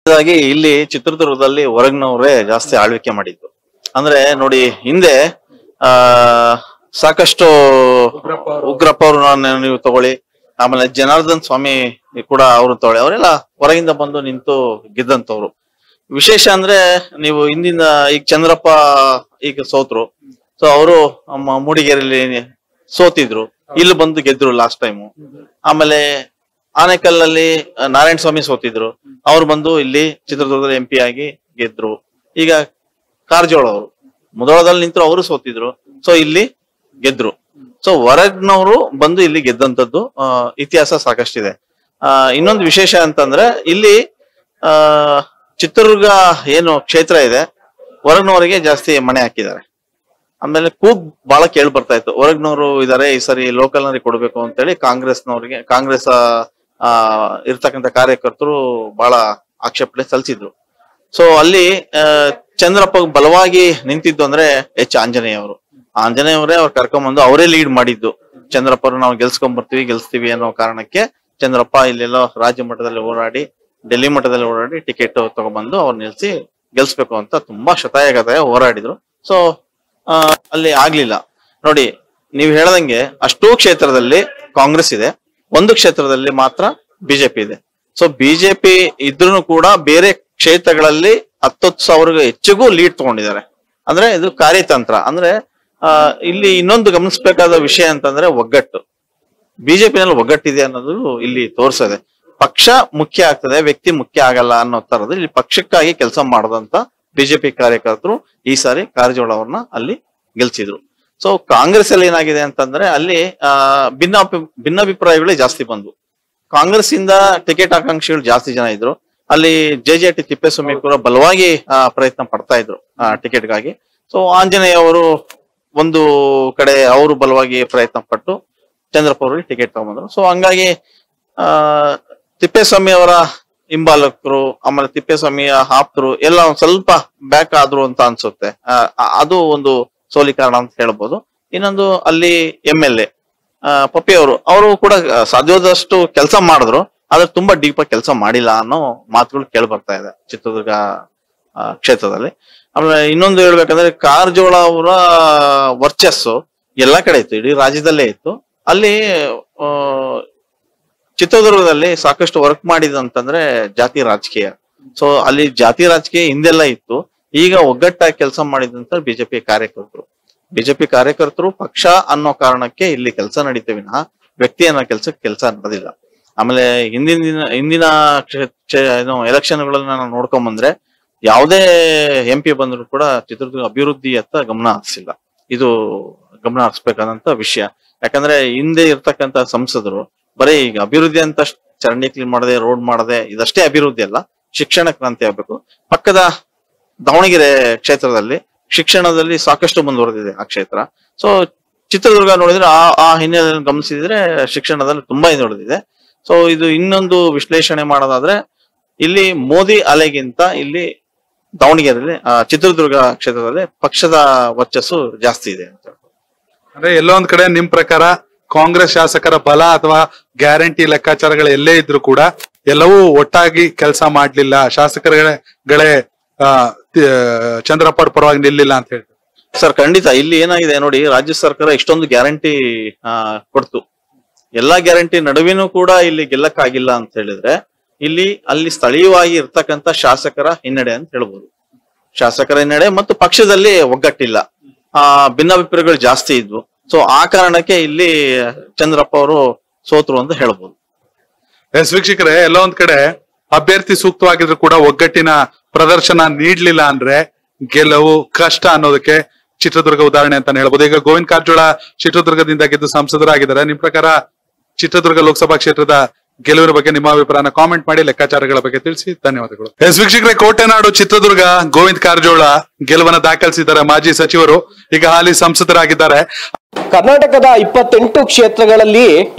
ಹಾಗಾಗಿ ಇಲ್ಲಿ ಚಿತ್ರದುರ್ಗದಲ್ಲಿ ಹೊರಗ್ನವರೇ ಜಾಸ್ತಿ ಆಳ್ವಿಕೆ ಮಾಡಿದ್ದು ಅಂದ್ರೆ ನೋಡಿ ಹಿಂದೆ ಆ ಸಾಕಷ್ಟು ಉಗ್ರಪ್ಪ ಅವ್ರನ್ನ ನೀವು ತಗೊಳ್ಳಿ ಆಮೇಲೆ ಜನಾರ್ದನ್ ಸ್ವಾಮಿ ಕೂಡ ಅವ್ರು ತಗೊಳ್ಳಿ ಅವರೆಲ್ಲ ಹೊರಗಿಂದ ಬಂದು ನಿಂತು ಗೆದ್ದಂತವ್ರು ವಿಶೇಷ ಅಂದ್ರೆ ನೀವು ಹಿಂದಿನ ಈಗ ಚಂದ್ರಪ್ಪ ಈಗ ಸೋತ್ರು ಸೊ ಅವರು ಮೂಡಿಗೆರೆಯಲ್ಲಿ ಸೋತಿದ್ರು ಇಲ್ಲಿ ಬಂದು ಗೆದ್ರು ಲಾಸ್ಟ್ ಟೈಮು ಆಮೇಲೆ ಆನೇಕಲ್ಲಲ್ಲಿ ಆ, ನಾರಾಯಣ ಸ್ವಾಮಿ ಸೋತಿದ್ರು ಅವ್ರು ಬಂದು ಇಲ್ಲಿ ಚಿತ್ರದುರ್ಗದ ಎಂ ಪಿ ಆಗಿ ಗೆದ್ರು ಈಗ ಕಾರಜೋಳ ಅವರು ಮುದೋಳದಲ್ಲಿ ನಿಂತರು ಅವರು ಸೋತಿದ್ರು ಸೊ ಇಲ್ಲಿ ಗೆದ್ರು ಸೊ ಹೊರಗ್ನವರು ಬಂದು ಇಲ್ಲಿ ಗೆದ್ದಂತದ್ದು ಆ, ಇತಿಹಾಸ ಸಾಕಷ್ಟಿದೆ ಆ ಇನ್ನೊಂದು ವಿಶೇಷ ಅಂತಂದ್ರೆ ಇಲ್ಲಿ ಆ ಚಿತ್ರದುರ್ಗ ಏನು ಕ್ಷೇತ್ರ ಇದೆ ಹೊರಗ್ನವರಿಗೆ ಜಾಸ್ತಿ ಮಣೆ ಹಾಕಿದ್ದಾರೆ ಆಮೇಲೆ ಕೂಗ್ ಬಹಳ ಕೇಳಿ ಬರ್ತಾ ಇತ್ತು ಹೊರಗ್ನವರು ಇದಾರೆ ಈ ಸರಿ ಲೋಕಲ್ ನವರಿಗೆ ಕೊಡ್ಬೇಕು ಅಂತೇಳಿ ಕಾಂಗ್ರೆಸ್ನವರಿಗೆ ಕಾಂಗ್ರೆಸ್ ಆ ಇರ್ತಕ್ಕಂಥ ಕಾರ್ಯಕರ್ತರು ಬಹಳ ಆಕ್ಷೇಪಣೆ ಸಲ್ಲಿಸಿದ್ರು ಸೊ ಅಲ್ಲಿ ಆ, ಚಂದ್ರಪ್ಪ ಬಲವಾಗಿ ನಿಂತಿದ್ದು ಅಂದ್ರೆ ಎಚ್ ಆಂಜನೇಯ ಅವರು ಆಂಜನೇಯ ಅವರೇ ಅವ್ರು ಕರ್ಕೊಂಡ್ಬಂದು ಅವರೇ ಲೀಡ್ ಮಾಡಿದ್ದು ಚಂದ್ರಪ್ಪ ಅವ್ರು ನಾವು ಗೆಲ್ಸ್ಕೊಂಡ್ ಬರ್ತೀವಿ ಗೆಲ್ಸ್ತೀವಿ ಅನ್ನೋ ಕಾರಣಕ್ಕೆ ಚಂದ್ರಪ್ಪ ಇಲ್ಲೆಲ್ಲೋ ರಾಜ್ಯ ಮಟ್ಟದಲ್ಲಿ ಓಡಾಡಿ ಡೆಲ್ಲಿ ಮಟ್ಟದಲ್ಲಿ ಓಡಾಡಿ ಟಿಕೆಟ್ ತಗೊಂಡ್ಬಂದು ಅವ್ರು ನಿಲ್ಸಿ ಗೆಲ್ಸ್ಬೇಕು ಅಂತ ತುಂಬಾ ಶತಾಯಗತಾಯ ಹೋರಾಡಿದ್ರು ಸೊ ಅಲ್ಲಿ ಆಗ್ಲಿಲ್ಲ ನೋಡಿ ನೀವು ಹೇಳ್ದಂಗೆ ಅಷ್ಟೂ ಕ್ಷೇತ್ರದಲ್ಲಿ ಕಾಂಗ್ರೆಸ್ ಇದೆ ಒಂದು ಕ್ಷೇತ್ರದಲ್ಲಿ ಮಾತ್ರ ಬಿಜೆಪಿ ಇದೆ ಸೊ ಬಿಜೆಪಿ ಇದ್ರೂ ಕೂಡ ಬೇರೆ ಕ್ಷೇತ್ರಗಳಲ್ಲಿ ಹತ್ತತ್ತು ಸಾವಿರ ಹೆಚ್ಚಿಗೂ ಲೀಡ್ ತಗೊಂಡಿದ್ದಾರೆ ಅಂದ್ರೆ ಇದು ಕಾರ್ಯತಂತ್ರ ಅಂದ್ರೆ ಆ, ಇಲ್ಲಿ ಇನ್ನೊಂದು ಗಮನಿಸಬೇಕಾದ ವಿಷಯ ಅಂತಂದ್ರೆ ಒಗ್ಗಟ್ಟು ಬಿಜೆಪಿನಲ್ಲಿ ಒಗ್ಗಟ್ಟಿದೆ ಅನ್ನೋದು ಇಲ್ಲಿ ತೋರಿಸದೆ ಪಕ್ಷ ಮುಖ್ಯ ಆಗ್ತದೆ ವ್ಯಕ್ತಿ ಮುಖ್ಯ ಆಗಲ್ಲ ಅನ್ನೋ ತರದಲ್ಲಿ ಇಲ್ಲಿ ಪಕ್ಷಕ್ಕಾಗಿ ಕೆಲಸ ಮಾಡದಂತ ಬಿಜೆಪಿ ಕಾರ್ಯಕರ್ತರು ಈ ಸಾರಿ ಕಾರಜೋಳ ಅವ್ರನ್ನ ಅಲ್ಲಿ ಗೆಲ್ಸಿದ್ರು ಸೊ ಕಾಂಗ್ರೆಸ್ ಅಲ್ಲಿ ಏನಾಗಿದೆ ಅಂತಂದ್ರೆ ಅಲ್ಲಿ ಆ ಭಿನ್ನಾಪಿ ಭಿನ್ನಾಭಿಪ್ರಾಯಗಳೇ ಜಾಸ್ತಿ ಬಂದ್ವು ಕಾಂಗ್ರೆಸ್ ಇಂದ ಟಿಕೆಟ್ ಆಕಾಂಕ್ಷಿಗಳು ಜಾಸ್ತಿ ಜನ ಇದ್ರು ಅಲ್ಲಿ ಜೆ ಜೆ ಟಿ ತಿಪ್ಪೇಸ್ವಾಮಿ ಕೂಡ ಬಲವಾಗಿ ಆ, ಪ್ರಯತ್ನ ಪಡ್ತಾ ಇದ್ರು ಟಿಕೆಟ್ಗಾಗಿ ಸೊ ಆಂಜನೇಯ ಅವರು ಒಂದು ಕಡೆ ಅವರು ಬಲವಾಗಿ ಪ್ರಯತ್ನ ಪಟ್ಟು ಚಂದ್ರಪ್ಪ ಅವರಿಗೆ ಟಿಕೆಟ್ ತಗೊಂಡ್ಬಂದ್ರು ಸೊ ಹಂಗಾಗಿ ಆ ತಿಪ್ಪೇಸ್ವಾಮಿ ಅವರ ಹಿಂಬಾಲಕರು ಆಮೇಲೆ ತಿಪ್ಪೇಸ್ವಾಮಿಯ ಆಪ್ತರು ಎಲ್ಲ ಒಂದ್ ಸ್ವಲ್ಪ ಬ್ಯಾಕ್ ಆದ್ರು ಅಂತ ಅನ್ಸುತ್ತೆ ಆ, ಆ- ಅದು ಒಂದು ಸೋಲಿ ಕಾರಣ ಅಂತ ಹೇಳ್ಬೋದು ಇನ್ನೊಂದು ಅಲ್ಲಿ ಎಂ ಎಲ್ ಎ ಪಪ್ಪಿ ಅವರು ಅವರು ಕೂಡ ಸಾಧ್ಯವಾದಷ್ಟು ಕೆಲಸ ಮಾಡಿದ್ರು ಆದ್ರೆ ತುಂಬಾ ಡೀಪ್ ಆಗಿ ಕೆಲಸ ಮಾಡಿಲ್ಲ ಅನ್ನೋ ಮಾತುಗಳು ಕೇಳಿ ಬರ್ತಾ ಇದೆ ಚಿತ್ರದುರ್ಗ ಆ, ಕ್ಷೇತ್ರದಲ್ಲಿ ಆಮೇಲೆ ಇನ್ನೊಂದು ಹೇಳ್ಬೇಕಂದ್ರೆ ಕಾರಜೋಳ ಅವರ ವರ್ಚಸ್ಸು ಎಲ್ಲಾ ಕಡೆ ಇತ್ತು ಇಡೀ ರಾಜ್ಯದಲ್ಲೇ ಇತ್ತು ಅಲ್ಲಿ ಆ, ಚಿತ್ರದುರ್ಗದಲ್ಲಿ ಸಾಕಷ್ಟು ವರ್ಕ್ ಮಾಡಿದಂತಂದ್ರೆ ಜಾತಿ ರಾಜಕೀಯ ಸೊ ಅಲ್ಲಿ ಜಾತಿ ರಾಜಕೀಯ ಹಿಂದೆಲ್ಲ ಇತ್ತು ಈಗ ಒಗ್ಗಟ್ಟಾಗಿ ಕೆಲಸ ಮಾಡಿದಂತ ಬಿಜೆಪಿ ಕಾರ್ಯಕರ್ತರು ಬಿಜೆಪಿ ಕಾರ್ಯಕರ್ತರು ಪಕ್ಷ ಅನ್ನೋ ಕಾರಣಕ್ಕೆ ಇಲ್ಲಿ ಕೆಲಸ ನಡೀತೇ ವಿನಃ ವ್ಯಕ್ತಿ ಅನ್ನೋ ಕೆಲ್ಸಕ್ಕೆ ಕೆಲಸ ನಡೆದಿಲ್ಲ ಆಮೇಲೆ ಹಿಂದಿನ ದಿನ ಹಿಂದಿನ ಕ್ಷೇ- ಕ್ಷೇ- ಏನು ಎಲೆಕ್ಷನ್ಗಳನ್ನ ನಾವು ನೋಡ್ಕೊಂಡ್ ಬಂದ್ರೆ ಯಾವುದೇ ಎಂ ಪಿ ಬಂದ್ರು ಕೂಡ ಚಿತ್ರದುರ್ಗ ಅಭಿವೃದ್ಧಿ ಅತ್ತ ಗಮನ ಹರಿಸಿಲ್ಲ ಇದು ಗಮನ ಹರಿಸ್ಬೇಕಾದಂತ ವಿಷಯ ಯಾಕಂದ್ರೆ ಹಿಂದೆ ಇರ್ತಕ್ಕಂತ ಸಂಸದರು ಬರೀ ಈಗ ಅಭಿವೃದ್ಧಿ ಅಂತ ಅಷ್ಟ್ ಚರಂಡಿ ಕ್ಲೀನ್ ಮಾಡದೆ ರೋಡ್ ಮಾಡದೆ ಇದಷ್ಟೇ ಅಭಿವೃದ್ಧಿ ಅಲ್ಲ ಶಿಕ್ಷಣ ಕ್ರಾಂತಿ ಆಗ್ಬೇಕು ಪಕ್ಕದ ದಾವಣಗೆರೆ ಕ್ಷೇತ್ರದಲ್ಲಿ ಶಿಕ್ಷಣದಲ್ಲಿ ಸಾಕಷ್ಟು ಮುಂದುವರೆದಿದೆ ಆ ಕ್ಷೇತ್ರ ಸೊ ಚಿತ್ರದುರ್ಗ ನೋಡಿದ್ರೆ ಆ ಆ ಹಿನ್ನೆಲೆಯನ್ನು ಗಮನಿಸಿದ್ರೆ ಶಿಕ್ಷಣದಲ್ಲಿ ತುಂಬಾ ಹಿಂದುಳಿದಿದೆ ಸೊ ಇದು ಇನ್ನೊಂದು ವಿಶ್ಲೇಷಣೆ ಮಾಡೋದಾದ್ರೆ ಇಲ್ಲಿ ಮೋದಿ ಅಲೆಗಿಂತ ಇಲ್ಲಿ ದಾವಣಗೆರೆಯಲ್ಲಿ ಆ, ಚಿತ್ರದುರ್ಗ ಕ್ಷೇತ್ರದಲ್ಲಿ ಪಕ್ಷದ ವರ್ಚಸ್ಸು ಜಾಸ್ತಿ ಇದೆ ಅಂತ ಅಂದ್ರೆ ಎಲ್ಲೋ ಒಂದ್ ಕಡೆ ನಿಮ್ ಪ್ರಕಾರ ಕಾಂಗ್ರೆಸ್ ಶಾಸಕರ ಬಲ ಅಥವಾ ಗ್ಯಾರಂಟಿ ಲೆಕ್ಕಾಚಾರಗಳು ಎಲ್ಲೇ ಇದ್ರು ಕೂಡ ಎಲ್ಲವೂ ಒಟ್ಟಾಗಿ ಕೆಲಸ ಮಾಡ್ಲಿಲ್ಲ ಶಾಸಕರುಗಳೇ ಗಳೇ ಆ, ತಿ- ಚಂದ್ರಪ್ಪ ಅವ್ರ ಪರವಾಗಿ ನಿಲ್ಲಿಲ್ಲ ಅಂತ ಹೇಳಿ ಸರ್ ಖಂಡಿತ ಇಲ್ಲಿ ಏನಾಗಿದೆ ನೋಡಿ ರಾಜ್ಯ ಸರ್ಕಾರ ಇಷ್ಟೊಂದು ಗ್ಯಾರಂಟಿ ಕೊಡ್ತು ಎಲ್ಲಾ ಗ್ಯಾರಂಟಿ ನಡುವಿನೂ ಕೂಡ ಇಲ್ಲಿ ಗೆಲ್ಲಕ್ಕಾಗಿಲ್ಲ ಅಂತ ಹೇಳಿದ್ರೆ ಇಲ್ಲಿ ಅಲ್ಲಿ ಸ್ಥಳೀಯವಾಗಿ ಇರ್ತಕ್ಕಂತ ಶಾಸಕರ ಹಿನ್ನಡೆ ಅಂತ ಹೇಳ್ಬೋದು ಶಾಸಕರ ಹಿನ್ನಡೆ ಮತ್ತು ಪಕ್ಷದಲ್ಲಿ ಒಗ್ಗಟ್ಟಿಲ್ಲ ಆ ಭಿನ್ನಾಭಿಪ್ರಾಯಗಳು ಜಾಸ್ತಿ ಇದ್ವು ಸೊ ಆ ಕಾರಣಕ್ಕೆ ಇಲ್ಲಿ ಚಂದ್ರಪ್ಪ ಅವರು ಸೋತ್ರು ಅಂತ ಹೇಳ್ಬೋದು ಎಸ್ ವೀಕ್ಷಕರೇ ಎಲ್ಲೋ ಒಂದ್ ಕಡೆ ಅಭ್ಯರ್ಥಿ ಸೂಕ್ತವಾಗಿದ್ರು ಕೂಡ ಒಗ್ಗಟ್ಟಿನ ಪ್ರದರ್ಶನ ನೀಡ್ಲಿಲ್ಲ ಅಂದ್ರೆ ಗೆಲುವು ಕಷ್ಟ ಅನ್ನೋದಕ್ಕೆ ಚಿತ್ರದುರ್ಗ ಉದಾಹರಣೆ ಅಂತಾನೆ ಹೇಳ್ಬೋದು ಈಗ ಗೋವಿಂದ ಕಾರಜೋಳ ಚಿತ್ರದುರ್ಗದಿಂದ ಗೆದ್ದು ಸಂಸದರಾಗಿದ್ದಾರೆ ನಿಮ್ ಪ್ರಕಾರ ಚಿತ್ರದುರ್ಗ ಲೋಕಸಭಾ ಕ್ಷೇತ್ರದ ಗೆಲುವಿನ ಬಗ್ಗೆ ನಿಮ್ಮ ಅಭಿಪ್ರಾಯನ ಕಾಮೆಂಟ್ ಮಾಡಿ ಲೆಕ್ಕಾಚಾರಗಳ ಬಗ್ಗೆ ತಿಳಿಸಿ ಧನ್ಯವಾದಗಳು ಎಸ್ ವೀಕ್ಷಕರೇ ಕೋಟೆನಾಡು ಚಿತ್ರದುರ್ಗ ಗೋವಿಂದ ಕಾರಜೋಳ ಗೆಲುವನ್ನ ದಾಖಲಿಸಿದ್ದಾರೆ ಮಾಜಿ ಸಚಿವರು ಈಗ ಹಾಲಿ ಸಂಸದರಾಗಿದ್ದಾರೆ ಕರ್ನಾಟಕದ ಇಪ್ಪತ್ತೆಂಟು ಕ್ಷೇತ್ರಗಳಲ್ಲಿ